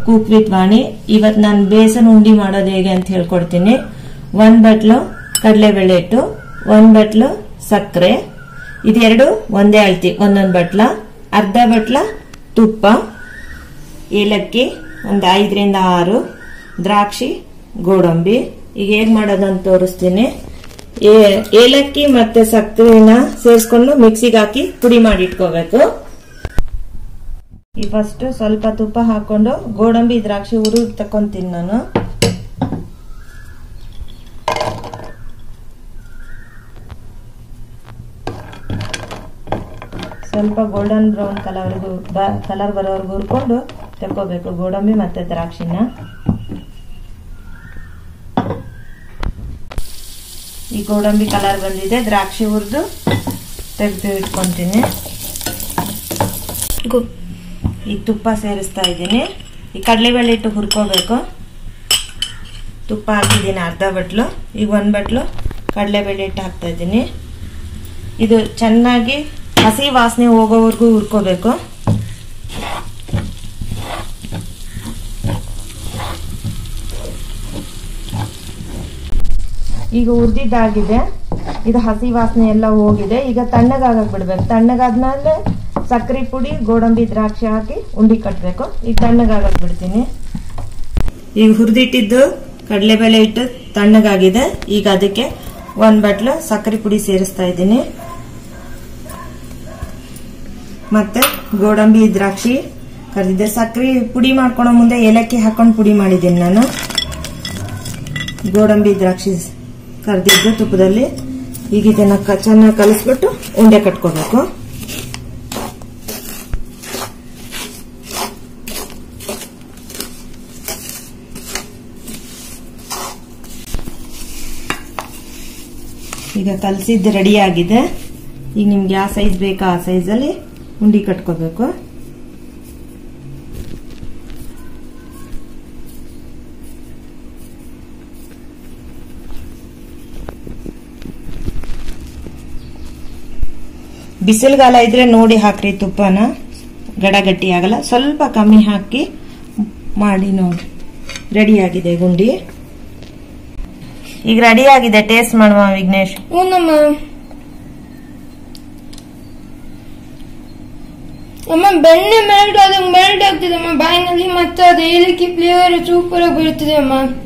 cook with ವಾಣಿ ಇವತ್ ನಾನು ಬೇಸನ್ ಉಂಡಿ ಮಾಡೋದು ಹೇಗೆ ಅಂತ ಹೇಳ್ಕೊಡ್ತೀನಿ ಒಂದ್ ಬಟ್ಲು ಕಡಲೆಬೇಳೆ ಹಿಟ್ಟು ಒಂದ್ ಬಟ್ಲು ಸಕ್ಕರೆ ಇದೆರಡು ಒಂದೇ ಅಳ್ತಿ ಒಂದೊಂದ್ ಬಟ್ಲ ಅರ್ಧ ಬಟ್ಲ ತುಪ್ಪ ಏಲಕ್ಕಿ ಒಂದು ಐದರಿಂದ ಆರು ದ್ರಾಕ್ಷಿ ಗೋಡಂಬಿ ಈಗ ಹೇಗ್ ಮಾಡೋದಂತ ತೋರಿಸ್ತೀನಿ ಏ- ಏಲಕ್ಕಿ ಮತ್ತೆ ಸಕ್ಕರೆನ ಸೇರಿಸ್ಕೊಂಡು ಮಿಕ್ಸಿಗೆ ಹಾಕಿ ಪುಡಿ ಮಾಡಿ ಇಟ್ಕೋಬೇಕು ಈ ಫಸ್ಟ್ ಸ್ವಲ್ಪ ತುಪ್ಪ ಹಾಕೊಂಡು ಗೋಡಂಬಿ ದ್ರಾಕ್ಷಿ ಹುರು ತಕೊಂತೀನಿ ನಾನು ಸ್ವಲ್ಪ ಗೋಲ್ಡನ್ ಬ್ರೌನ್ ಕಲರ್ ಕಲರ್ ಬರೋವರೆಗೂ ಹುರ್ಕೊಂಡು ತಕ್ಕೋಬೇಕು ಗೋಡಂಬಿ ಮತ್ತೆ ದ್ರಾಕ್ಷಿನ ಈ ಗೋಡಂಬಿ ಕಲರ್ ಬಂದಿದೆ ದ್ರಾಕ್ಷಿ ಹುರಿದು ತೆಗೆದು ಇಟ್ಕೊಂತೀನಿ ಈಗ ತುಪ್ಪ ಸೇರಿಸ್ತಾ ಇದ್ದೀನಿ ಈ ಕಡಲೆಬೇಳೆ ಹಿಟ್ಟು ಹುರ್ಕೋಬೇಕು ತುಪ್ಪ ಹಾಕಿದ್ದೀನಿ ಅರ್ಧ ಬಟ್ಲು ಈಗ ಒಂದು ಬಟ್ಲು ಕಡಲೆಬೇಳೆ ಹಿಟ್ಟು ಹಾಕ್ತಾ ಇದ್ದೀನಿ ಇದು ಚೆನ್ನಾಗಿ ಹಸಿ ವಾಸನೆ ಹೋಗೋವರೆಗೂ ಹುರ್ಕೋಬೇಕು ಈಗ ಹುರಿದಿದ್ದಾಗಿದೆ ಇದು ಹಸಿ ವಾಸನೆ ಎಲ್ಲ ಹೋಗಿದೆ ಈಗ ತಣ್ಣಗಾಗಕ್ ಬಿಡ್ಬೇಕು ತಣ್ಣಗಾದ್ಮೇಲೆ ಸಕ್ಕರೆ ಪುಡಿ ಗೋಡಂಬಿ ದ್ರಾಕ್ಷಿ ಹಾಕಿ ಉಂಡಿ ಕಟ್ಟಬೇಕು ಈಗ ತಣ್ಣಗಾಗಕ್ ಬಿಡ್ತೀನಿ ಈಗ ಹುರಿದಿಟ್ಟಿದ್ದು ಕಡಲೆಬೇಳೆ ಹಿಟ್ಟು ತಣ್ಣಗಾಗಿದೆ ಈಗ ಅದಕ್ಕೆ ಒಂದ್ ಬಟ್ಲು ಸಕ್ಕರೆ ಪುಡಿ ಸೇರಿಸ್ತಾ ಇದ್ದೀನಿ ಮತ್ತೆ ಗೋಡಂಬಿ ದ್ರಾಕ್ಷಿ ಕರೆದಿದ್ದೆ ಸಕ್ಕರೆ ಪುಡಿ ಮಾಡ್ಕೊಳೋ ಮುಂದೆ ಏಲಕ್ಕಿ ಹಾಕೊಂಡು ಪುಡಿ ಮಾಡಿದ್ದೀನಿ ನಾನು ಗೋಡಂಬಿ ದ್ರಾಕ್ಷಿ ಕರೆದಿದ್ದು ತುಪ್ಪದಲ್ಲಿ ಈಗ ಇದನ್ನ ಕ- ಚೆನ್ನಾಗಿ ಕಲಿಸ್ಬಿಟ್ಟು ಉಂಡೆ ಕಟ್ಕೋಬೇಕು ಈಗ ಕಲಸಿದ್ದು ರೆಡಿ ಆಗಿದೆ ಈಗ ನಿಮ್ಗೆ ಯಾವ ಸೈಜ್ ಬೇಕೋ ಆ ಸೈಜಲ್ಲಿ ಉಂಡಿ ಕಟ್ಕೋಬೇಕು ಬಿಸಿಲುಗಾಲ ಇದ್ರೆ ನೋಡಿ ಹಾಕ್ರಿ ತುಪ್ಪನ ಗಡ ಗಟ್ಟಿ ಆಗಲ್ಲ ಸ್ವಲ್ಪ ಕಮ್ಮಿ ಹಾಕಿ ಮಾಡಿ ನೋಡಿ ರೆಡಿ ಆಗಿದೆ ಗುಂಡಿ ಈಗ ರೆಡಿ ಆಗಿದೆ ಟೇಸ್ಟ್ ಮಾಡುವ ವಿಘ್ನೇಶ್ ಹ್ಞೂನಮ್ಮ ಅಮ್ಮ ಬೆಣ್ಣೆ ಮೆಲ್ಟ್ ಆದಂಗೆ ಮೆಲ್ಟ್ ಆಗ್ತಿದೆ ಅಮ್ಮ ಬಾಯಿನಲ್ಲಿ ಮತ್ತೆ ಅದು ಏಲಕ್ಕಿ ಫ್ಲೇವರ್ ಸೂಪರ್ ಆಗಿ ಬೀಳ್ತಿದೆ ಅಮ್ಮ